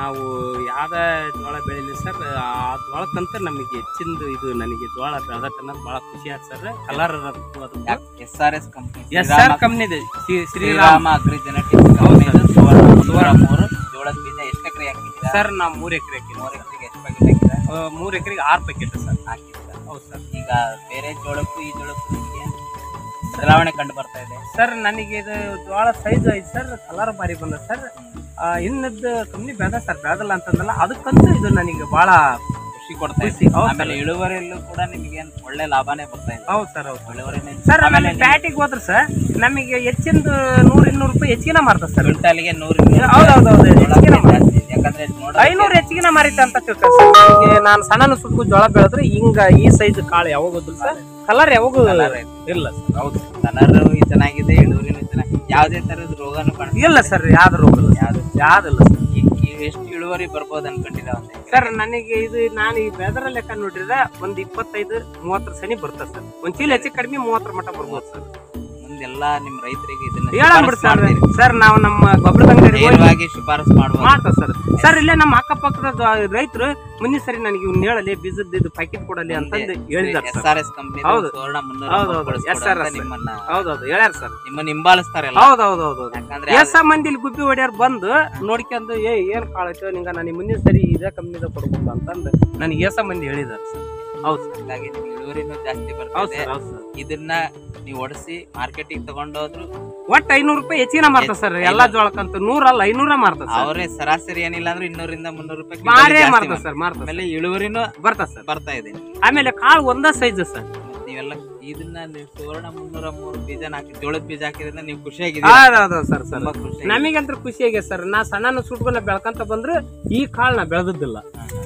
ನಾವು ಯಾವ್ದ ಜೋಳ ಬೆಳಿಲಿ ಸರ್ ಆ ಜೋಳಕ್ಕಂತ ನಮಗೆ ಹೆಚ್ಚಿಂದು ಇದು ನನಗೆ ಜೋಳ ಬೆಳೆದಟ್ಟ ಅನ್ನೋದು ಬಹಳ ಖುಷಿ ಆಯ್ತು ಸರ್ ಕಲರ್ ಅದು S R S company S R ಕಂಪ್ನಿದೆ ಶ್ರೀರಾಮ್ ಶ್ರೀರಾಮ ಅಗ್ರಿ ಜೆನೆಟಿಕ್ಸ್ ಹೌದು ಕಂಪನಿ ಸರ್. ಸುವರ್ಣ ಮುನ್ನೂರ ಮೂರು ಜೋಳದ ಬೀಜ ಎಷ್ಟು ಎಕರೆ ಹಾಕಿದ್ದೀರಾ ಸರ್ ನಾವು ಮೂರು ಎಕರೆ ಹಾಕಿದ್ವಿ ಮೂರು ಎಕರೆಗೆ ಎಷ್ಟು ಪ್ಯಾಕೆಟ್ ಹಾಕಿದ್ದೀರಾ ಮೂರು ಎಕರೆಗೆ ಆರು ಪ್ಯಾಕೆಟ್ ಸರ್ ಹಾಕಿದ್ದೀರಾ ಹೌದು ಸರ್ ಈಗ ಬೇರೆ ಜೋಳಕ್ಕೂ ಈ ಜೋಳಕ್ಕೂ ನಿಮಗೆ ಬದಲಾವಣೆ ಕಂಡು ಬರ್ತಾ ಇದೆ ಸರ್ ನನಗೆ ಇದು ಜೋಳ ಸೈಜ್ ಐತೆ ಸರ್ ಕಲರ್ ಬಾರಿ ಬಂದ ಸರ್ ಇನ್ನದ್ದು ಕಂಪ್ನಿ ಬೆಳೆದ ಸರ್ ಬೆಳೆದಲ್ಲ ಅಂತಂದಲ್ಲ ಅದಕ್ಕಂತೂ ಇದು ನನಗೆ ಬಹಳ ಖುಷಿ ಕೊಡ್ತಾ ಖುಷಿ, ಇದೆ ಹೌದು ಆಮೇಲೆ ಇಳುವರಿಯಲ್ಲೂ ಕೂಡ ನಿಮಗೆ ಒಳ್ಳೆ ಲಾಭನೇ ಬರ್ತಾ ಇದೆ ಹೌದು ಸರ್ ಹೌದು ಇಳುವರಿನೇ ಸರ್ ಆಮೇಲೆ ಆಮೇಲೆ ಪ್ಯಾಟಿಗೆ ಹೋದ್ರೆ ಸರ್ ನಮಗೆ ಹೆಚ್ಚಿಂದು ನೂರು ಇನ್ನೂರು ರೂಪಾಯಿ ಹೆಚ್ಚಿಗೆ ಮಾರ್ತಾರೆ ಸರ್ ಕ್ವಿಂಟಾಲಿಗೆ ನೂರು ಹೌದು ಹೌದು ಹೌದು ಹೆಚ್ಚಿಗೆ ಮಾರ್ತಾರೆ. ಜಾಸ್ತಿ ಇದೆ. ಯಾಕಂದ್ರೆ ನೋಡ ಐನೂರು ಹೆಚ್ಚಿಗೆ ಮಾರಿತ ಅಂತ ತಿಳ್ಕೊ ಸರ್ ನನಗೆ ನಾನು ಸಣ್ಣ ಸುಟ್ಕು ಜೋಳ ಬೆಳೆದ್ರೆ ಹಿಂಗ ಈ ಸೈಜ್ ಕಾಳು ಯಾವಾಗ ಹೋದ್ರು ಸರ್ ಕಲರ್ ಯಾವಾಗೂ ಇಲ್ಲ ಸರ್ ಹೌದು ಕಲರ್ ಚೆನ್ನಾಗಿದೆ ಇಳುವರಿನೂ ಚೆನ್ನಾಗಿದೆ ಯಾವುದೇ ತರದ ರೋಗನು ಕಾಣಿಸ್ತಾ ಇಲ್ಲ ಸರ್ ಯಾವ್ದು ರೋಗ ಇಲ್ಲ ಯಾವ್ದು ಯಾವ್ದಿಲ್ಲ ಸರ್ ಈ- ಈ ಎಷ್ಟು ಇಳುವರಿ ಬರ್ಬೋದು ಅನ್ಕೊಂಡಿಲ್ಲ ಒಂದೇ ಸರ್ ನನಗೆ ಇದು ನಾನು ಈ ಬೆದರ ಲೆಕ್ಕ ನೋಡಿದ್ರೆ ಒಂದ್ ಇಪ್ಪತ್ತೈದು ಮೂವತ್ತರ ಸನಿ ಬರ್ತದೆ ಸರ್ ಒಂದ್ ಚೀಲ ಹೆಚ್ಚು ಕಡಿಮೆ ಮೂವತ್ತರ ಮಟ್ಟ ಬರ್ಬೋದು ಸರ್ ಮುಂದೆಲ್ಲ ನಿಮ್ ರೈತರಿಗೆ ಇದನ್ನ ಹೇಳಂಬಿಡ್ ಶಿಫಾರಸ್ ಸರ್ ಮಾಡ್ತೀರಿ. ಸರ್ ನಾವು ನಮ್ಮ ಗೊಬ್ಬರದ ಅಂಗಡಿ ನೇರವಾಗಿ ಶಿಫಾರಸ್ ಮಾಡುವ ಮಾಡ್ತಾವ ಸರ್ ಸರ್ ಇಲ್ಲೇ ನಮ್ಮ ಅಕ್ಕಪಕ್ಕದ ರೈತರು ಮುಂದಿನ ಸರಿ ನನಗೆ ಇವ್ನ ಹೇಳಲಿ ಬೀಜದ ಇದು ಪ್ಯಾಕೆಟ್ ಕೊಡಲಿ ಅಂತಂದು ಹೇಳಿದಾರೆ S sir R S company ಹೌದು. ಸುವರ್ಣ ಮುನ್ನೂರ ಹೌದು, ಹೌದು. ಮೂವತ್ತು SRS. ಬಳಸ್ಕೊಡು ಅಂತ ನಿಮ್ಮನ್ನ ಹೌದೌದು ಹೇಳ್ಯಾರ ಸರ್ ನಿಮ್ಮನ್ನ ಹಿಂಬಾಲಿಸ್ತಾರಲ್ಲ ಹೌದು ಹೌದು ಹೌದು ಹೌದು ಯಾಕಂದ್ರೆ ಎಸ್ ಮಂದಿ ಇಲ್ಲಿ ಗುಬ್ಬಿ ಹೊಡ್ಯಾರ ಬಂದು ನೋಡ್ಕೊಂಡು ಏ ಏನ್ ಕಾಳೈತೋ ನಿಂಗ ನನಗೆ ಮುಂದಿನ ಸರಿ ಇದೇ ಕಂಪ್ನಿದ ಕೊಡ್ಬೇಕು ಅಂತಂದು ನನಗೆ ಎಸ ಮಂದಿ ಹೇಳಿದಾರೆ ಸರ್ ಹೌದು ಸರ್ ಹಾಗಾಗಿ ನಿಮ್ಗೆ ಇಳುವರಿನೂ ಜಾಸ್ತಿ ಹೌದು ಬರ್ತದೆ ಸರ್ ಹೌದು ಸರ್ ಇದನ್ನ ನೀವು ಒಡಿಸಿ ಮಾರ್ಕೆಟಿಗೆ ತಗೊಂಡೋದ್ರು ಒಟ್ಟು ಐನೂರು ರೂಪಾಯಿ ಹೆಚ್ಚಿನ ಮಾರ್ತಾರೆ ಸರ್ ಎಲ್ಲಾ ಜೋಳಕ್ಕಂತ ನೂರಲ್ಲ ಐನೂರ ಮಾರ್ತಾರೆ ಸರ್ ಅವರೇ ಸರಾಸರಿ ಏನಿಲ್ಲ ಅಂದ್ರೆ ಇನ್ನೂರಿಂದ ಮುನ್ನೂರು ರೂಪಾಯಿ ಮಾರೇ ಕ್ವಿಂಟಾಲಿಗೆ ಜಾಸ್ತಿ ಮಾರ್ತಾರೆ ಮಾಡ್ತಾರೆ. ಸರ್ ಮಾರ್ತಾರೆ ಆಮೇಲೆ ಇಳುವರಿನೂ ಬರ್ತಾ ಸರ್ ಬರ್ತಾ ಇದೆ ಆಮೇಲೆ ಕಾಳು ಒಂದ ಸೈಜ್ ಸರ್ ಮತ್ತ್ ನೀವೆಲ್ಲ ಇದನ್ನ ನೀವು ಸುವರ್ಣ ಮುನ್ನೂರ ಮೂರು ಬೀಜ ಹಾಕಿ ಜೋಳದ ಬೀಜ ಹಾಕಿದ್ರಿಂದ ನೀವು ಖುಷಿಯಾಗಿದ್ದೀರಾ ಹೌದೌದು ಸರ್ ಸರ್ ತುಂಬಾ ಖುಷಿ ನಮಗಂತ್ರ ಖುಷಿ ಆಗಿದೆ ಸರ್ ನಾ ಸಣ್ಣ ಸುಟ್ಕೊಂಡ ಬೆಳ್ಕಂತ ಬಂದ್ರೆ ಈ ಕಾಳು ನಾ ಬೆಳೆದಿದ್ದಿಲ್ಲ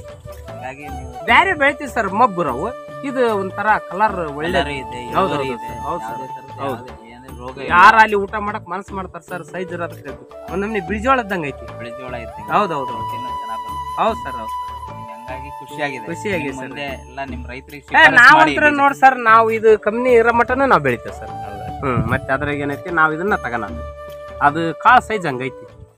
ಹಾಗಾಗಿ ನೀವು ಬೇರೆ ಬೆಳಿತೀವಿ ಸರ್ ಮಬ್ಬರವು ಇದು ಒಂಥರ ಕಲರ್ ಒಳ್ಳೆ ಒಳ್ಳೆ ಇದೆ ಹೌದು, ಇಳುವರಿ ಹೌದು ಇದೆ ಸರ್, ಹೌದು ಯಾವುದೇ ಸರ್. ಥರದ ಹೌದು. ಯಾವುದೇ ಏನೇ ರೋಗ ಇಲ್ಲ. ಯಾರ ಅಲ್ಲಿ ಊಟ ಮಾಡಕ್ ಮನಸ್ಸು ಮಾಡ್ತಾರ ಸರ್ ಸೈಜ್ ಇರೋದಕ್ಕೆ ಒಂದೊಮ್ಮೆ ಬಿಳಿಜೋಳ ಇದ್ದಂಗ ಐತಿ ಬಿಳಿ ಜೋಳ ಐತೆ ಹೌದು ಹೌದು ಹೌದು ತಿನ್ನೋ ಚೆನ್ನಾಗ್ ಬರುತ್ತೆ. ಹೌದು ಸರ್ ಹೌದು ನಿಮ್ಗೆ ಹಂಗಾಗಿ ಖುಷಿಯಾಗಿದೆ ಖುಷಿಯಾಗಿದೆ ನಿಮ್ ಸರ್. ಮುಂದೆ ಎಲ್ಲ ನಿಮ್ ರೈತರಿಗೆ ಏ ಶಿಫಾರಸ್ ಮಾಡಿ ನಾವಂತ್ರ ಬೀಜ- ನೋಡ್ ಸರ್ ನಾವು ಇದು ಕಂಪ್ನಿ ಇರೋ ಮಟನ ನಾವು ಬೆಳಿತೇವೆ ಸರ್ ಹ್ಮ್ ಮತ್ತೆ ಅದ್ರಾಗ ಏನೈತಿ ನಾವ್ ಇದನ್ನ ತಗೋಣ ಅದು ಕಾಳು ಸೈಜ್ ಹಂಗೈತಿ